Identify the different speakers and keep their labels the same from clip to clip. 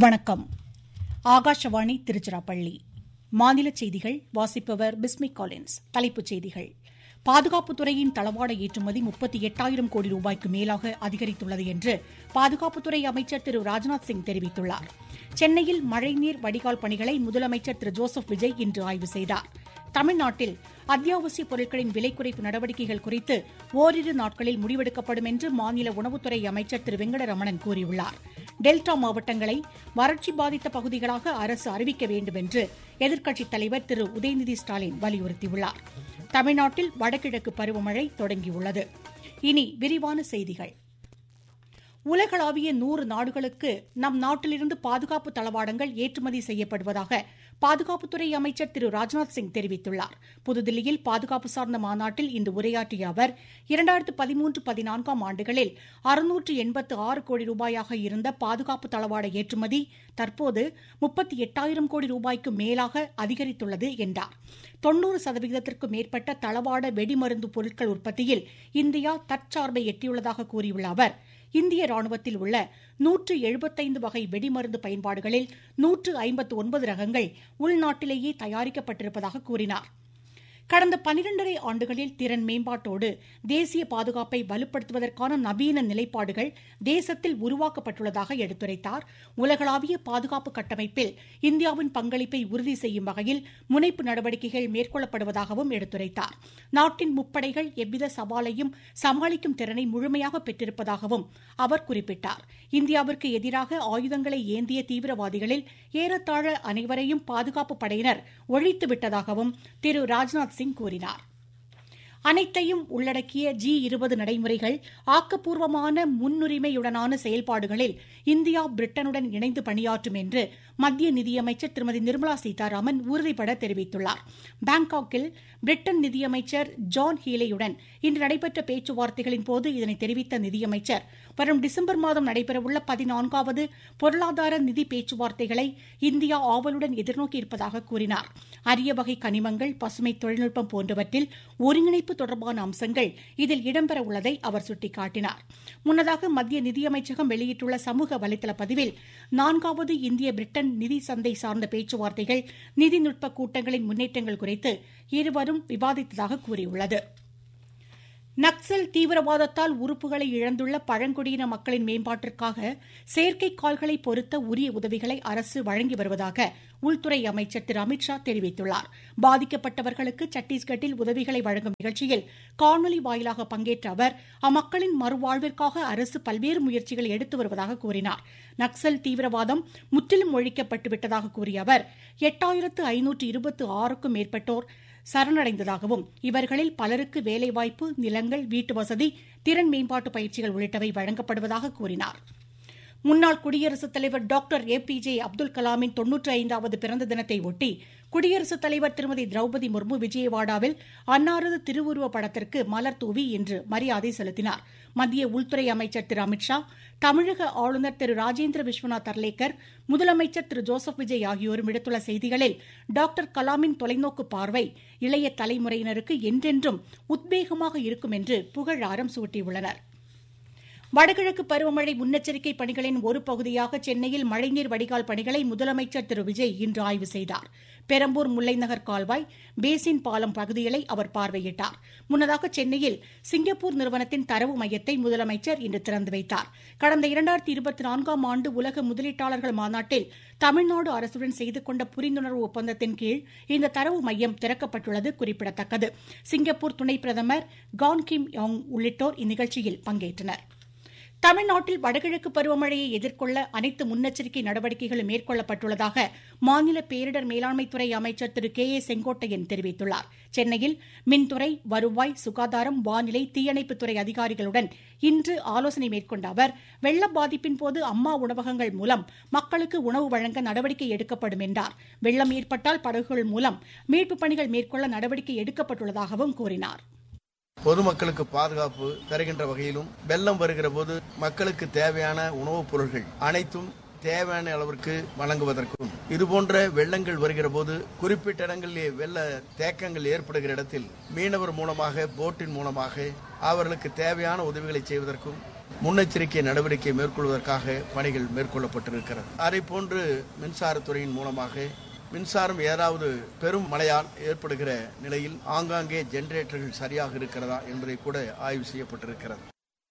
Speaker 1: வணக்கம் ஆகாஷவாணி திருச்சிராப்பள்ளி மாநில செய்திகள் வாசிப்பவர் பிஸ்மி காலின்ஸ் தலைப்புச் செய்திகள் பாதுகாப்புத்துறையின் தளவாட ஏற்றுமதி முப்பத்தி எட்டாயிரம் கோடி ரூபாய்க்கு மேலாக அதிகரித்துள்ளது என்று பாதுகாப்புத்துறை அமைச்சர் திரு ராஜ்நாத் சிங் தெரிவித்துள்ளார் சென்னையில் மழைநீர் வடிகால் பணிகளை முதலமைச்சர் திரு ஜோசப் விஜய் இன்று ஆய்வு செய்தார் தமிழ்நாட்டில் அத்தியாவசிய பொருட்களின் விலை குறைப்பு நடவடிக்கைகள் குறித்து ஓரிரு நாட்களில் முடிவெடுக்கப்படும் என்று மாநில உணவுத்துறை அமைச்சர் திரு வெங்கடரமணன் கூறியுள்ளார் டெல்டா மாவட்டங்களை வறட்சி பாதித்த பகுதிகளாக அரசு அறிவிக்க வேண்டும் என்று எதிர்க்கட்சித் தலைவர் திரு உதயநிதி ஸ்டாலின் வலியுறுத்தியுள்ளார் தமிழ்நாட்டில் வடகிழக்கு பருவமழை தொடங்கியுள்ளது இனி விரிவான செய்திகள் உலகளாவிய நூறு நாடுகளுக்கு நம் நாட்டிலிருந்து பாதுகாப்பு தளவாடங்கள் ஏற்றுமதி செய்யப்படுவதாக பாதுகாப்புத்துறை அமைச்சர் திரு ராஜ்நாத் சிங் தெரிவித்துள்ளார் புதுதில்லியில் பாதுகாப்பு சார்ந்த மாநாட்டில் இன்று உரையாற்றிய அவர் இரண்டாயிரத்து பதிமூன்று பதினான்காம் ஆண்டுகளில் அறுநூற்று எண்பத்து ஆறு கோடி ரூபாயாக இருந்த பாதுகாப்பு தளவாட ஏற்றுமதி தற்போது முப்பத்தி எட்டாயிரம் கோடி ரூபாய்க்கு மேலாக அதிகரித்துள்ளது என்றார் தொன்னூறு சதவீதத்திற்கு மேற்பட்ட தளவாட வெடிமருந்து பொருட்கள் உற்பத்தியில் இந்தியா தற்சார்பை எட்டியுள்ளதாக கூறியுள்ள அவர் இந்திய ராணுவத்தில் உள்ள நூற்று எழுபத்தைந்து வகை வெடிமருந்து பயன்பாடுகளில் நூற்று ஐம்பத்து ஒன்பது ரகங்கள் உள்நாட்டிலேயே தயாரிக்கப்பட்டிருப்பதாக கூறினார் கடந்த பனிரெண்டரை ஆண்டுகளில் திறன் மேம்பாட்டோடு தேசிய பாதுகாப்பை வலுப்படுத்துவதற்கான நவீன நிலைப்பாடுகள் தேசத்தில் உருவாக்கப்பட்டுள்ளதாக எடுத்துரைத்தார் உலகளாவிய பாதுகாப்பு கட்டமைப்பில் இந்தியாவின் பங்களிப்பை உறுதி செய்யும் வகையில் முனைப்பு நடவடிக்கைகள் மேற்கொள்ளப்படுவதாகவும் எடுத்துரைத்தார் நாட்டின் முப்படைகள் எவ்வித சவாலையும் சமாளிக்கும் திறனை முழுமையாக பெற்றிருப்பதாகவும் அவர் குறிப்பிட்டார் இந்தியாவிற்கு எதிராக ஆயுதங்களை ஏந்திய தீவிரவாதிகளில் ஏறத்தாழ அனைவரையும் பாதுகாப்பு படையினர் ஒழித்துவிட்டதாகவும் திரு ராஜ்நாத் சிங் கூறினார் அனைத்தையும் உள்ளடக்கிய ஜி இருபது நடைமுறைகள் ஆக்கப்பூர்வமான முன்னுரிமையுடனான செயல்பாடுகளில் இந்தியா பிரிட்டனுடன் இணைந்து பணியாற்றும் என்று மத்திய நிதியமைச்சர் திருமதி நிர்மலா சீதாராமன் உறுதிபட தெரிவித்துள்ளார் பாங்காக்கில் பிரிட்டன் நிதியமைச்சர் ஜான் ஹீலேயுடன் இன்று நடைபெற்ற பேச்சுவார்த்தைகளின் போது இதனை தெரிவித்த நிதியமைச்சர் வரும் டிசம்பர் மாதம் நடைபெறவுள்ள பதினான்காவது பொருளாதார நிதி பேச்சுவார்த்தைகளை இந்தியா ஆவலுடன் எதிர்நோக்கியிருப்பதாக கூறினார் அரிய வகை கனிமங்கள் பசுமை தொழில்நுட்பம் போன்றவற்றில் ஒருங்கிணைப்பு தொடர்பான அம்சங்கள் இதில் இடம்பெற உள்ளதை அவர் சுட்டிக்காட்டினார் முன்னதாக மத்திய நிதியமைச்சகம் வெளியிட்டுள்ள சமூக வலைதள பதிவில் நான்காவது இந்திய பிரிட்டன் நிதி சந்தை சார்ந்த பேச்சுவார்த்தைகள் நிதிநுட்ப கூட்டங்களின் முன்னேற்றங்கள் குறித்து இருவரும் விவாதித்ததாக கூறியுள்ளது நக்சல் தீவிரவாதத்தால் உறுப்புகளை இழந்துள்ள பழங்குடியின மக்களின் மேம்பாட்டிற்காக செயற்கை கால்களை பொருத்த உரிய உதவிகளை அரசு வழங்கி வருவதாக உள்துறை அமைச்சர் திரு அமித்ஷா தெரிவித்துள்ளார் பாதிக்கப்பட்டவர்களுக்கு சத்தீஸ்கட்டில் உதவிகளை வழங்கும் நிகழ்ச்சியில் காணொலி வாயிலாக பங்கேற்ற அவர் அம்மக்களின் மறுவாழ்விற்காக அரசு பல்வேறு முயற்சிகளை எடுத்து வருவதாக கூறினார் நக்சல் தீவிரவாதம் முற்றிலும் ஒழிக்கப்பட்டுவிட்டதாக கூறிய அவர் எட்டாயிரத்து ஐநூற்று இருபத்து ஆறுக்கும் மேற்பட்டோர் சரணடைந்ததாகவும் இவர்களில் பலருக்கு வேலைவாய்ப்பு நிலங்கள் வீட்டு வசதி திறன் மேம்பாட்டு பயிற்சிகள் உள்ளிட்டவை வழங்கப்படுவதாக கூறினார் முன்னாள் குடியரசுத் தலைவர் doctor A P J Abdul கலாமின் தொன்னூற்றி ஐந்தாவது பிறந்த தினத்தை ஒட்டி குடியரசுத் தலைவர் திருமதி திரௌபதி முர்மு விஜயவாடாவில் அன்னாரது திருவுருவ படத்திற்கு மலர் தூவி இன்று மரியாதை செலுத்தினார் மத்திய உள்துறை அமைச்சர் திரு அமித்ஷா தமிழக ஆளுநர் திரு ராஜேந்திர விஸ்வநாத் அர்லேக்கர் முதலமைச்சர் திரு ஜோசப் விஜய் ஆகியோரும் விடுத்துள்ள செய்திகளில் டாக்டர் கலாமின் தொலைநோக்கு பார்வை இளைய தலைமுறையினருக்கு என்றென்றும் உத்வேகமாக இருக்கும் என்று புகழாரம் சூட்டியுள்ளனா் வடகிழக்கு பருவமழை முன்னெச்சரிக்கை பணிகளின் ஒரு பகுதியாக சென்னையில் மழைநீர் வடிகால் பணிகளை முதலமைச்சர் திரு விஜய் இன்று ஆய்வு செய்தார் பெரம்பூர் முல்லைநகர் கால்வாய் பேசின் பாலம் பகுதிகளை அவர் பார்வையிட்டார் முன்னதாக சென்னையில் சிங்கப்பூர் நிறுவனத்தின் தரவு மையத்தை முதலமைச்சர் இன்று திறந்து வைத்தார் கடந்த இரண்டாயிரத்தி இருபத்தி நான்காம் ஆண்டு உலக முதலீட்டாளர்கள் மாநாட்டில் தமிழ்நாடு அரசுடன் செய்து கொண்ட புரிந்துணர்வு ஒப்பந்தத்தின் கீழ் இந்த தரவு மையம் திறக்கப்பட்டுள்ளது குறிப்பிடத்தக்கது சிங்கப்பூர் துணை பிரதமர் கான் கிம் யோங் உள்ளிட்டோர் இந்நிகழ்ச்சியில் பங்கேற்றனா் தமிழ்நாட்டில் வடகிழக்கு பருவமழையை எதிர்கொள்ள அனைத்து முன்னெச்சரிக்கை நடவடிக்கைகளும் மேற்கொள்ளப்பட்டுள்ளதாக மாநில பேரிடர் மேலாண்மைத்துறை அமைச்சர் திரு கே ஏ செங்கோட்டையன் தெரிவித்துள்ளார் சென்னையில் மின்துறை வருவாய் சுகாதாரம் வானிலை தீயணைப்புத்துறை அதிகாரிகளுடன் இன்று ஆலோசனை மேற்கொண்ட அவர் வெள்ள பாதிப்பின் போது அம்மா உணவகங்கள் மூலம் மக்களுக்கு உணவு வழங்க நடவடிக்கை எடுக்கப்படும் என்றார் வெள்ளம் ஏற்பட்டால் படகுகள் மூலம் மீட்புப் பணிகள் மேற்கொள்ள நடவடிக்கை எடுக்கப்பட்டுள்ளதாகவும் கூறினார்
Speaker 2: பொதுமக்களுக்கு பாதுகாப்பு தருகின்ற வகையிலும் வெள்ளம் வருகிற போது மக்களுக்கு தேவையான உணவுப் பொருட்கள் அனைத்தும் தேவையான அளவிற்கு வழங்குவதற்கும் இதுபோன்ற வெள்ளங்கள் வருகிற போது குறிப்பிட்ட இடங்களிலே வெள்ள தேக்கங்கள் ஏற்படுகிற இடத்தில் மீனவர் மூலமாக போட்டின் மூலமாக அவர்களுக்கு தேவையான உதவிகளை செய்வதற்கும் முன்னெச்சரிக்கை நடவடிக்கை மேற்கொள்வதற்காக பணிகள் மேற்கொள்ளப்பட்டிருக்கிறது அதை போன்று மின்சாரத்துறையின் மூலமாக மின்சாரம் ஏதாவது பெரும் மழையால் ஏற்படுகிற நிலையில் ஆங்காங்கே ஜெனரேட்டர்கள் சரியாக இருக்கிறதா என்பதை கூட ஆய்வு செய்யப்பட்டிருக்கிறது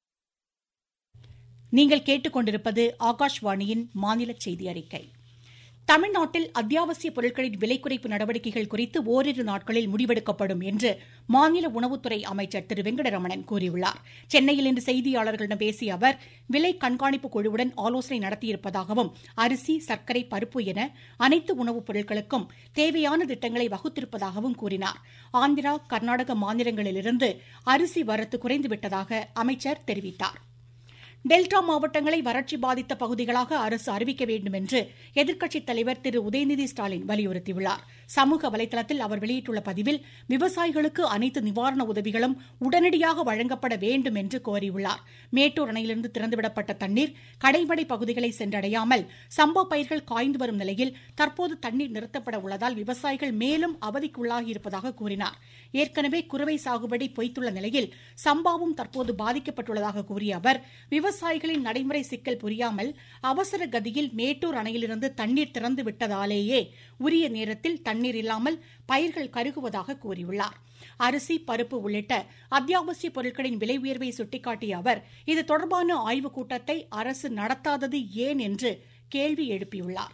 Speaker 1: நீங்கள் கேட்டுக்கொண்டிருப்பது ஆகாஷ்வாணியின் மாநில செய்தி அறிக்கை தமிழ்நாட்டில் அத்தியாவசிய பொருட்களின் விலை குறைப்பு நடவடிக்கைகள் குறித்து ஓரிரு நாட்களில் முடிவெடுக்கப்படும் என்று மாநில உணவுத்துறை அமைச்சர் திரு வெங்கடரமணன் கூறியுள்ளார் சென்னையில் இன்று செய்தியாளர்களிடம் பேசிய அவர் விலை கண்காணிப்பு குழுவுடன் ஆலோசனை நடத்தியிருப்பதாகவும் அரிசி சர்க்கரை பருப்பு என அனைத்து உணவுப் பொருட்களுக்கும் தேவையான திட்டங்களை வகுத்திருப்பதாகவும் கூறினார் ஆந்திரா கர்நாடக மாநிலங்களிலிருந்து அரிசி வரத்து குறைந்துவிட்டதாக அமைச்சர் தெரிவித்தாா் டெல்டா மாவட்டங்களை வறட்சி பாதித்த பகுதிகளாக அரசு அறிவிக்க வேண்டும் என்று எதிர்க்கட்சித் தலைவர் திரு உதயநிதி ஸ்டாலின் வலியுறுத்தியுள்ளார் சமூக வலைதளத்தில் அவர் வெளியிட்டுள்ள பதிவில் விவசாயிகளுக்கு அனைத்து நிவாரண உதவிகளும் உடனடியாக வழங்கப்பட வேண்டும் என்று கோரியுள்ளார் மேட்டூர் அணையிலிருந்து திறந்துவிடப்பட்ட தண்ணீர் கடைமடை பகுதிகளை சென்றடையாமல் சம்பா பயிர்கள் காய்ந்து வரும் நிலையில் தற்போது தண்ணீர் நிறுத்தப்பட உள்ளதால் விவசாயிகள் மேலும் அவதிக்குள்ளாகியிருப்பதாக கூறினார் ஏற்கனவே குறுவை சாகுபடி பொய்த்துள்ள நிலையில் சம்பாவும் தற்போது பாதிக்கப்பட்டுள்ளதாக கூறிய அவர் விவசாயிகளின் நடைமுறை சிக்கல் புரியாமல் அவசர கதியில் மேட்டூர் அணையிலிருந்து தண்ணீர் திறந்து விட்டதாலேயே உரிய நேரத்தில் தண்ணீர் இல்லாமல் பயிர்கள் கருகுவதாக கூறியுள்ளார் அரிசி பருப்பு உள்ளிட்ட அத்தியாவசிய பொருட்களின் விலை உயர்வை சுட்டிக்காட்டிய அவர் இது தொடர்பான ஆய்வுக் கூட்டத்தை அரசு நடத்தாதது ஏன் என்று கேள்வி எழுப்பியுள்ளார்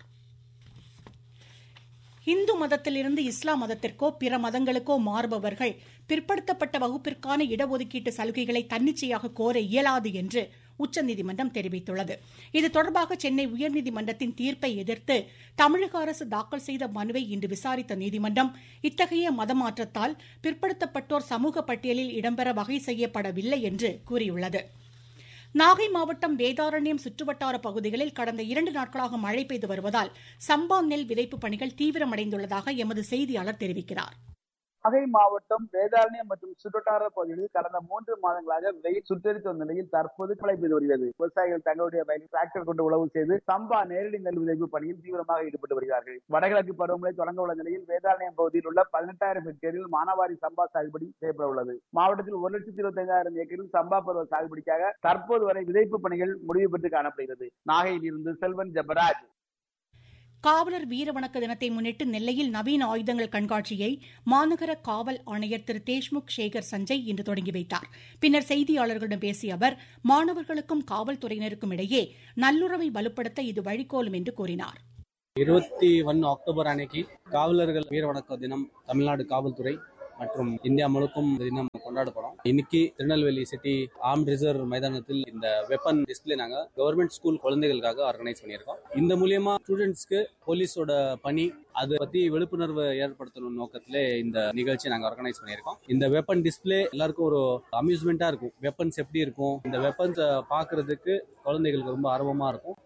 Speaker 1: இந்து மதத்திலிருந்து இஸ்லாம் மதத்திற்கோ பிற மதங்களுக்கோ மாறுபவர்கள் பிற்படுத்தப்பட்ட வகுப்பிற்கான இடஒதுக்கீட்டு சலுகைகளை தன்னிச்சையாக கோர இயலாது என்று உச்சநீதிமன்றம் தெரிவித்துள்ளது இது தொடர்பாக சென்னை உயர்நீதிமன்றத்தின் தீர்ப்பை எதிர்த்து தமிழக அரசு தாக்கல் செய்த மனுவை இன்று விசாரித்த நீதிமன்றம் இத்தகைய மதமாற்றத்தால் பிற்படுத்தப்பட்டோர் சமூக பட்டியலில் இடம்பெற வகை செய்யப்படவில்லை என்று கூறியுள்ளது நாகை மாவட்டம் வேதாரண்யம் சுற்றுவட்டார பகுதிகளில் கடந்த இரண்டு நாட்களாக மழை பெய்து வருவதால் சம்பா நெல் விதைப்பு பணிகள் தீவிரமடைந்துள்ளதாக எமது செய்தியாளர் தெரிவிக்கிறார்
Speaker 3: நாகை மாவட்டம் வேதாரண்யம் மற்றும் சுற்றுவட்டார பகுதிகளில் கடந்த மூன்று மாதங்களாக வெயில் சுட்டரித்து வந்த நிலையில் தற்போது மழை பெய்து வருகிறது விவசாயிகள் தங்களுடைய வயலில் டிராக்டர் கொண்டு உழவு செய்து சம்பா நேரடி நெல் விதைப்பு பணியில் தீவிரமாக ஈடுபட்டு வருகிறார்கள் வடகிழக்கு பருவமழை தொடங்க உள்ள நிலையில் வேதாரண்யம் பகுதியில் உள்ள பதினெட்டாயிரம் ஹெக்டேரில் மானாவாரி சம்பா சாகுபடி செய்யப்பட உள்ளது மாவட்டத்தில் ஒரு லட்சத்தி இருபத்தி ஐந்தாயிரம் ஏக்கரில் சம்பா பருவ சாகுபடிக்காக தற்போது வரை விதைப்பு பணிகள் முடிவு பெற்று காணப்படுகிறது நாகையில் இருந்து செல்வன் ஜபராஜ்
Speaker 1: காவலர் வீரவணக்க தினத்தை முன்னிட்டு நெல்லையில் நவீன ஆயுதங்கள் கண்காட்சியை மாநகர காவல் ஆணையர் திரு தேஷ்முக் சேகர் சஞ்சய் இன்று தொடங்கி வைத்தார் பின்னர் செய்தியாளர்களிடம் பேசிய அவர் மாணவர்களுக்கும் காவல்துறையினருக்கும் இடையே நல்லுறவை வலுப்படுத்த இது வழிகோலும் என்று கூறினார்
Speaker 4: இருபத்தி ஒன்று அக்டோபர் அன்னைக்கு காவலர்கள் வீர வணக்க தினம் தமிழ்நாடு காவல்துறை மற்றும் இந்தியா முழுக்கும் இந்த தினம் கொண்டாடப்படும் இன்னைக்கு திருநெல்வேலி சிட்டி ஆர்ம் ரிசர்வ் மைதானத்தில் இந்த வெப்பன் டிஸ்பிளே நாங்க கவர்மெண்ட் ஸ்கூல் குழந்தைகளுக்காக ஆர்கனைஸ் பண்ணியிருக்கோம் இந்த மூலியமா ஸ்டூடெண்ட்ஸ்க்கு போலீஸோட பணி அதை பத்தி விழிப்புணர்வு ஏற்படுத்தணும் நோக்கத்திலே இந்த நிகழ்ச்சி நாங்க ஆர்கனைஸ் பண்ணியிருக்கோம் இந்த வெப்பன் டிஸ்பிளே எல்லாருக்கும் ஒரு அம்யூஸ்மெண்டா இருக்கும் வெப்பன்ஸ் எப்படி இருக்கும் இந்த வெப்பன்ஸ் பாக்குறதுக்கு குழந்தைகளுக்கு ரொம்ப ஆர்வமா இருக்கும்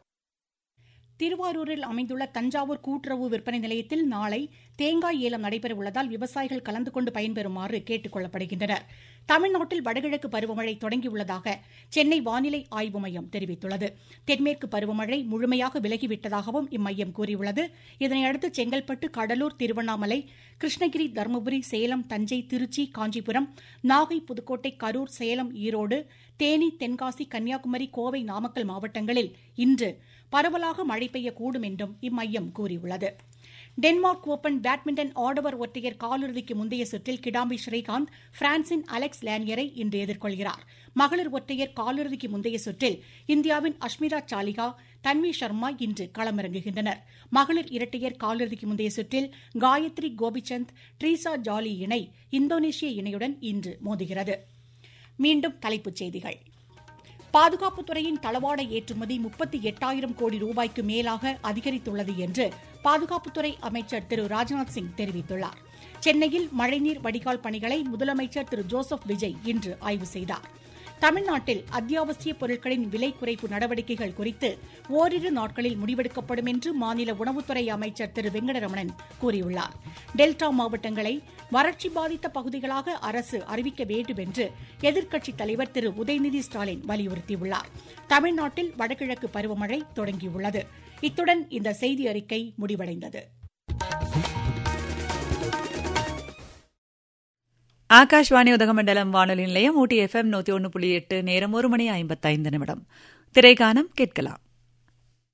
Speaker 1: திருவாரூரில் அமைந்துள்ள தஞ்சாவூர் கூட்டுறவு விற்பனை நிலையத்தில் நாளை தேங்காய் ஏலம் நடைபெற உள்ளதால் விவசாயிகள் கலந்து கொண்டு பயன்பெறுமாறு கேட்டுக் கொள்ளப்படுகின்றனர் தமிழ்நாட்டில் வடகிழக்கு பருவமழை தொடங்கியுள்ளதாக சென்னை வானிலை ஆய்வு மையம் தெரிவித்துள்ளது தென்மேற்கு பருவமழை முழுமையாக விலகிவிட்டதாகவும் இம்மையம் கூறியுள்ளது இதனையடுத்து செங்கல்பட்டு கடலூர் திருவண்ணாமலை கிருஷ்ணகிரி தருமபுரி சேலம் தஞ்சை திருச்சி காஞ்சிபுரம் நாகை புதுக்கோட்டை கரூர் சேலம் ஈரோடு தேனி தென்காசி கன்னியாகுமரி கோவை நாமக்கல் மாவட்டங்களில் இன்று பரவலாக மழை பெய்யக்கூடும் என்றும் இம்மையம் கூறியுள்ளது டென்மார்க் ஓபன் பேட்மிண்டன் ஆடவர் ஒற்றையர் காலிறுதிக்கு முந்தைய சுற்றில் கிடாம்பி ஸ்ரீகாந்த் பிரான்சின் அலெக்ஸ் லேனியரை இன்று எதிர்கொள்கிறார் மகளிர் ஒற்றையர் காலிறுதிக்கு முந்தைய சுற்றில் இந்தியாவின் அஷ்மிதா சாலிகா தன்வி சர்மா இன்று களமிறங்குகின்றனர் மகளிர் இரட்டையர் காலிறுதிக்கு முந்தைய சுற்றில் காயத்ரி கோபிச்சந்த் ட்ரீசா ஜாலி இணை இந்தோனேஷிய இணையுடன் இன்று மோதுகிறது மீண்டும் தலைப்புச் செய்திகள் பாதுகாப்புத் துறையின் தளவாட ஏற்றுமதி முப்பத்தி எட்டாயிரம் கோடி ரூபாய்க்கு மேலாக அதிகரித்துள்ளது என்று பாதுகாப்புத்துறை அமைச்சர் திரு ராஜ்நாத் சிங் தெரிவித்துள்ளார் சென்னையில் மழைநீர் வடிகால் பணிகளை முதலமைச்சர் திரு ஜோசப் விஜய் இன்று ஆய்வு செய்தார் தமிழ்நாட்டில் அத்தியாவசிய பொருட்களின் விலை குறைப்பு நடவடிக்கைகள் குறித்து ஓரிரு நாட்களில் முடிவெடுக்கப்படும் என்று மாநில உணவுத்துறை அமைச்சர் திரு வெங்கடரமணன் கூறியுள்ளார் டெல்டா மாவட்டங்களை வறட்சி பாதித்த பகுதிகளாக அரசு அறிவிக்க வேண்டும் என்று எதிர்க்கட்சித் தலைவர் திரு உதயநிதி ஸ்டாலின் வலியுறுத்தியுள்ளார் தமிழ்நாட்டில் வடகிழக்கு பருவமழை தொடங்கியுள்ளது இத்துடன் இந்த செய்தி அறிக்கை முடிவடைந்தது
Speaker 5: ஆகாஷ்வாணி உதகமண்டலம் வானொலி நிலையம் ஊட்டி எஃப்எம் நூத்தி ஒன்று புள்ளி எட்டு நேரம் ஒரு மணி ஐம்பத்தைந்து நிமிடம் திரைகானம் கேட்கலாம்